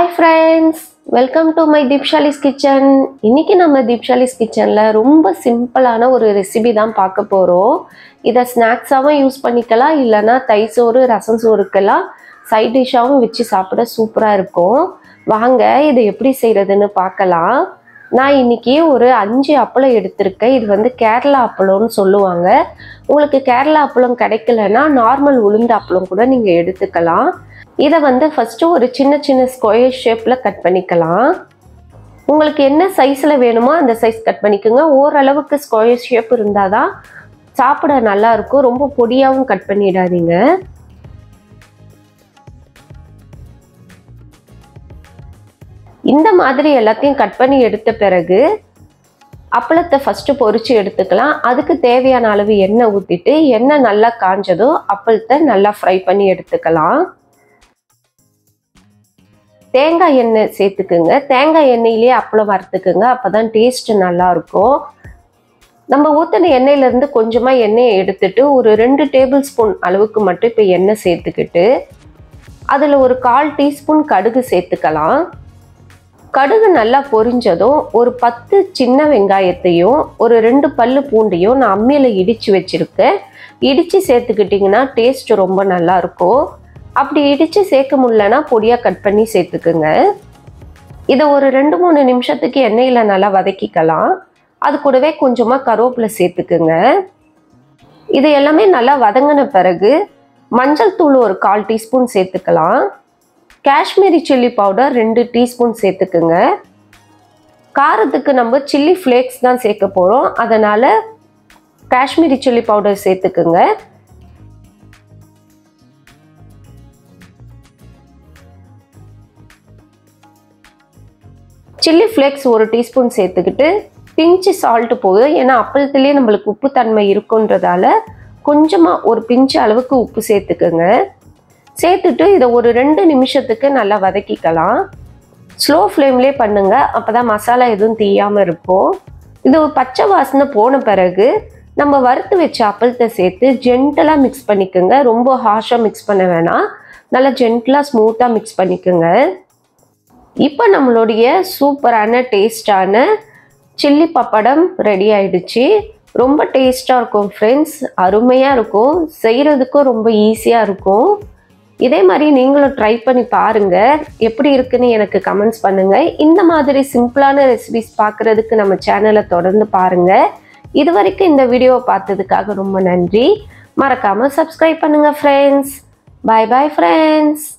hi friends welcome to my Deepshali's kitchen இன்னைக்கு நம்ம தீப்ஷாலிஸ் கிச்சனில் ரொம்ப சிம்பிளான ஒரு ரெசிபி தான் பார்க்க போகிறோம் இதை ஸ்நாக்ஸாகவும் யூஸ் பண்ணிக்கலாம் இல்லைன்னா தைசோறு ரசம் சோறுக்கெல்லாம் சைட் டிஷ்ஷாகவும் வச்சு சாப்பிட சூப்பராக இருக்கும் வாங்க இதை எப்படி செய்கிறதுன்னு பார்க்கலாம் நான் இன்னைக்கு ஒரு அஞ்சு அப்பளம் எடுத்திருக்கேன் இது வந்து கேரளா அப்பளம்னு சொல்லுவாங்க உங்களுக்கு கேரளா அப்பளம் கிடைக்கலன்னா நார்மல் உளுந்து அப்பளம் கூட நீங்கள் எடுத்துக்கலாம் இதை வந்து ஃபஸ்ட்டு ஒரு சின்ன சின்ன ஸ்கொயர் ஷேப்பில் கட் பண்ணிக்கலாம் உங்களுக்கு என்ன சைஸில் வேணுமோ அந்த சைஸ் கட் பண்ணிக்கோங்க ஓரளவுக்கு ஸ்கொயர் ஷேப் இருந்தால் தான் சாப்பிட நல்லா இருக்கும் ரொம்ப பொடியாகவும் கட் பண்ணிடாதீங்க இந்த மாதிரி எல்லாத்தையும் கட் பண்ணி எடுத்த பிறகு அப்பளத்தை ஃபஸ்ட்டு பொரிச்சு எடுத்துக்கலாம் அதுக்கு தேவையான அளவு எண்ணெய் ஊற்றிட்டு எண்ணெய் நல்லா காஞ்சதும் அப்பளத்தை நல்லா ஃப்ரை பண்ணி எடுத்துக்கலாம் தேங்காய் எண்ணெய் சேர்த்துக்குங்க தேங்காய் எண்ணெயிலேயே அப்பளம் வறுத்துக்குங்க அப்போ தான் டேஸ்ட் நல்லாயிருக்கும் நம்ம ஊற்றின எண்ணெயிலேருந்து கொஞ்சமாக எண்ணெயை எடுத்துட்டு ஒரு ரெண்டு டேபிள் ஸ்பூன் அளவுக்கு மட்டும் இப்போ எண்ணெய் சேர்த்துக்கிட்டு அதில் ஒரு கால் டீஸ்பூன் கடுகு சேர்த்துக்கலாம் கடுகு நல்லா பொரிஞ்சதும் ஒரு பத்து சின்ன வெங்காயத்தையும் ஒரு ரெண்டு பல்லு பூண்டையும் நான் அம்மியில் இடித்து வச்சுருக்கேன் இடித்து சேர்த்துக்கிட்டிங்கன்னா டேஸ்ட் ரொம்ப நல்லாயிருக்கும் அப்படி இடித்து சேர்க்க முடியலன்னா பொடியாக கட் பண்ணி சேர்த்துக்குங்க இதை ஒரு ரெண்டு மூணு நிமிஷத்துக்கு எண்ணெயில் நல்லா வதக்கிக்கலாம் அது கூடவே கொஞ்சமாக கருவேப்பிலை சேர்த்துக்குங்க இது எல்லாமே நல்லா வதங்கின பிறகு மஞ்சள் தூள் ஒரு கால் டீஸ்பூன் சேர்த்துக்கலாம் காஷ்மீரி சில்லி பவுடர் ரெண்டு டீஸ்பூன் சேர்த்துக்குங்க காரத்துக்கு நம்ம சில்லி ஃப்ளேக்ஸ் தான் சேர்க்க போகிறோம் அதனால் காஷ்மீரி சில்லி பவுடர் சேர்த்துக்குங்க சில்லி ஃப்ளேக்ஸ் ஒரு டீஸ்பூன் சேர்த்துக்கிட்டு பிஞ்சு சால்ட்டு போகுது ஏன்னா அப்பளத்துலேயே நம்மளுக்கு உப்பு தன்மை இருக்குன்றதால கொஞ்சமாக ஒரு பிஞ்சு அளவுக்கு உப்பு சேர்த்துக்குங்க சேர்த்துட்டு இதை ஒரு ரெண்டு நிமிஷத்துக்கு நல்லா வதக்கிக்கலாம் ஸ்லோ ஃப்ளேம்லேயே பண்ணுங்க அப்போ தான் மசாலா எதுவும் தீயாமல் இருக்கும் இது ஒரு பச்சை வாசனை போன பிறகு நம்ம வறுத்து வச்ச அப்பளத்தை சேர்த்து ஜென்டலாக மிக்ஸ் பண்ணிக்கோங்க ரொம்ப ஹார்ஷாக மிக்ஸ் பண்ண வேணாம் நல்லா ஜென்டலாக ஸ்மூத்தாக மிக்ஸ் பண்ணிக்கோங்க இப்போ நம்மளுடைய சூப்பரான டேஸ்டான சில்லி பப்படம் ரெடி ஆயிடுச்சு ரொம்ப டேஸ்ட்டாக இருக்கும் ஃப்ரெண்ட்ஸ் அருமையாக இருக்கும் செய்கிறதுக்கும் ரொம்ப ஈஸியாக இருக்கும் இதே மாதிரி நீங்களும் ட்ரை பண்ணி பாருங்கள் எப்படி இருக்குன்னு எனக்கு கமெண்ட்ஸ் பண்ணுங்கள் இந்த மாதிரி சிம்பிளான ரெசிபிஸ் பார்க்குறதுக்கு நம்ம சேனலை தொடர்ந்து பாருங்கள் இது வரைக்கும் இந்த வீடியோவை பார்த்ததுக்காக ரொம்ப நன்றி மறக்காமல் சப்ஸ்கிரைப் பண்ணுங்கள் ஃப்ரெண்ட்ஸ் பாய் பாய் ஃப்ரெண்ட்ஸ்